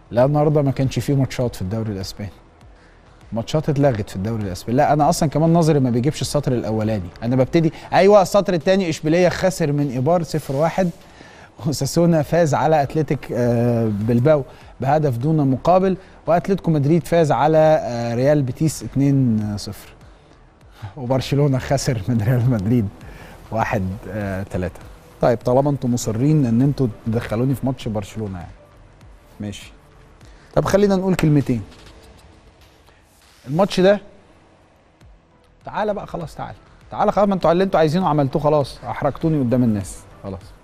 لا النهارده ما كانش فيه ماتشات في الدوري الاسباني ماتشات اتلغت في الدوري الاسباني لا انا اصلا كمان نظري ما بيجيبش السطر الاولاني انا ببتدي ايوه السطر الثاني اشبيليه خسر من ايبار 0 1 وساسونا فاز على اتلتيك آه، بلباو بهدف دون مقابل واتلتيكو مدريد فاز على آه، ريال بيتيس 2 0 وبرشلونه خسر من ريال مدريد 1 3 طيب طالما انتم مصرين ان انتم تدخلوني في ماتش برشلونه يعني ماشي طب خلينا نقول كلمتين الماتش ده تعالى بقى خلاص تعالى تعالى خلاص ما انتوا اللي انتوا عايزينه عملتوه خلاص احرجتوني قدام الناس خلاص